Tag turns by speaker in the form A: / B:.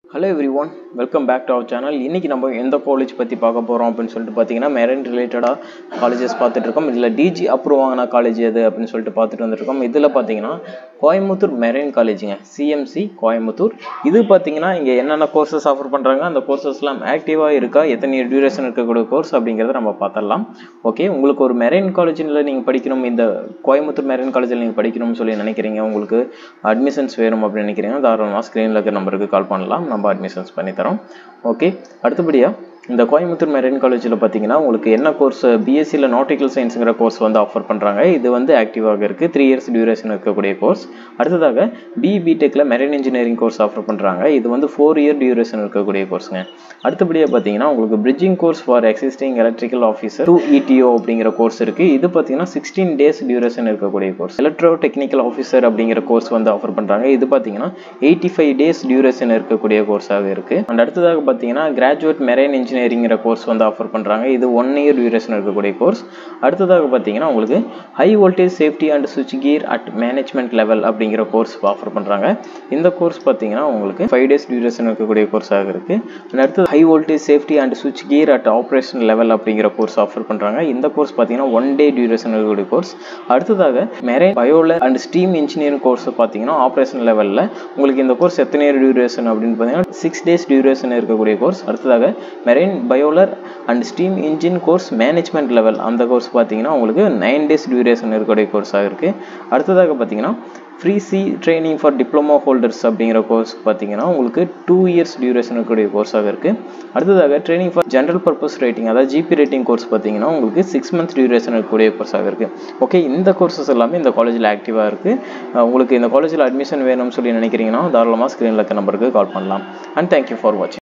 A: hello everyone welcome back to our channel இன்றைக்கி நம்ம எந்த காலேஜ் பற்றி பார்க்க போகிறோம் அப்படின்னு சொல்லிட்டு பார்த்தீங்கன்னா மெரைன் ரிலேட்டடாக காலேஜஸ் பார்த்துட்டு இருக்கோம் இதில் டிஜி அப்ரூவ் ஆகின காலேஜ் எது அப்படின்னு சொல்லிட்டு பார்த்துட்டு வந்துருக்கோம் இதில் பார்த்தீங்கன்னா கோயம்புத்தூர் மெரைன் காலேஜுங்க சிஎம்சி கோயம்புத்தூர் இது பார்த்தீங்கன்னா இங்கே என்னென்ன கோர்சஸ் ஆஃபர் பண்ணுறாங்க அந்த கோர்சஸ்லாம் ஆக்டிவாக இருக்கா எத்தனை டியூரேஷன் இருக்கக்கூடிய கோர்ஸ் அப்படிங்கிறத நம்ம பார்த்துடலாம் ஓகே உங்களுக்கு ஒரு மெரைன் காலேஜில் நீங்கள் படிக்கணும் இந்த கோயம்புத்தூர் மெரைன் காலேஜில் நீங்கள் படிக்கணும்னு சொல்லி நினைக்கிறீங்க உங்களுக்கு அட்மிஷன்ஸ் வேணும் அப்படின்னு நினைக்கிறீங்க தாராளமாக ஸ்க்ரீனில் இருக்க நம்பருக்கு கால் பண்ணலாம் நம்ம அட்மிஷன்ஸ் பண்ணித்தரோம் ஓகே அடுத்தபடியாக இந்த கோயம்புத்தூர் மெரைன் காலேஜில் பார்த்தீங்கன்னா உங்களுக்கு என்ன கோர்ஸ் பிஎஸ்சியில் நாட்டிக்கல் சயின்ஸுங்கிற கோர்ஸ் வந்து ஆஃபர் பண்ணுறாங்க இது வந்து ஆக்டிவாக இருக்குது த்ரீ இயர்ஸ் டியூரேஷன் இருக்கக்கூடிய கோர்ஸ் அடுத்ததாக பி பிடெக்கில் மெரைன் இன்ஜினியரிங் கோர்ஸ் ஆஃபர் பண்ணுறாங்க இது வந்து ஃபோர் இயர் டியூரேஷன் இருக்கக்கூடிய கோர்ஸுங்க அடுத்தபடியாக பார்த்தீங்கன்னா உங்களுக்கு bridging course for existing electrical officer to ETO அப்படிங்கிற கோர்ஸ் இருக்குது இது பார்த்தீங்கன்னா சிக்ஸ்டீன் டேஸ் டியூரேஷன் இருக்கக்கூடிய கோர்ஸ் எலக்ட்ரோ டெக்னிக்கல் ஆஃபீஸர் அப்படிங்கிற கோர்ஸ் வந்து ஆஃபர் பண்ணுறாங்க இது பார்த்தீங்கன்னா எயிட்டி ஃபைவ் டேஸ் டியூரேஷன் இருக்கக்கூடிய கோர்ஸாக இருக்குது அண்ட் அடுத்ததாக பார்த்தீங்கன்னா கிராஜுவேட் மெரைன் இன்ஜினியரிங்கிற கோர்ஸ் வந்து ஆஃபர் பண்ணுறாங்க இது ஒன் இயர் டியூரேஷன் இருக்கக்கூடிய கோர்ஸ் அடுத்ததாக பார்த்தீங்கன்னா உங்களுக்கு ஹை வோல்டேஜ் சேஃப்டி அண்ட் சுவிட்ச் கியர் அட் மேனேஜ்மெண்ட் லெவல் அப்படிங்கிற கோர்ஸ் ஆஃபர் பண்ணுறாங்க இந்த கோர்ஸ் பார்த்தீங்கன்னா உங்களுக்கு ஃபைவ் டேஸ் டியூரேஷன் இருக்கக்கூடிய கோர்ஸாக இருக்குது அண்ட் அடுத்து ஹை வோல்டேஜ் சேஃப்டி அண்ட் சுவிட்ச் கியர் அட் ஆப்ரேஷன் லெவல் அப்படிங்கிற கோர்ஸ் ஆஃபர் பண்ணுறாங்க இந்த கோர்ஸ் பார்த்தீங்கன்னா ஒன் டே டியூரேஷன் இருக்கக்கூடிய கோர்ஸ் அடுத்ததாக marine boiler and steam engineering course பார்த்தீங்கன்னா ஆப்ரேஷன் லெவலில் உங்களுக்கு இந்த கோர்ஸ் எத்தனை இயர் டியூரேஷன் அப்படின்னு பார்த்தீங்கன்னா சிக்ஸ் டேஸ் டியூரேஷன் இருக்கக்கூடிய கோர்ஸ் அடுத்ததாக marine boiler and steam engine course management level அந்த கோர்ஸ் பார்த்தீங்கன்னா உங்களுக்கு நைன் டேஸ் டியூரேஷன் இருக்கக்கூடிய கோர்ஸாக இருக்குது அடுத்ததாக பார்த்தீங்கன்னா pre sea training for diploma holders அப்படிங்கிற கோர்ஸ் பார்த்தீங்கன்னா உங்களுக்கு டூ இயர்ஸ் டியூரேஷன் இருக்கக்கூடிய கோர்ஸாக இருக்குது அடுத்ததாக training for general purpose rating அதாவது ஜிபி ரேட்டிங் கோர்ஸ் பார்த்தீங்கன்னா உங்களுக்கு சிக்ஸ் மந்த்ஸ் டியூரேஷன் இருக்கக்கூடிய கோர்ஸாக இருக்குது ஓகே இந்த கோர்சஸ் எல்லாமே இந்த காலேஜில் ஆக்டிவாக இருக்குது உங்களுக்கு இந்த காலேஜில் அட்மிஷன் வேணும்னு சொல்லி நினைக்கிறீங்கன்னா தாராளமாக ஸ்க்ரீனில் இருக்க நம்பருக்கு கால் பண்ணலாம் அண்ட் தேங்க்யூ ஃபார் வாட்சிங்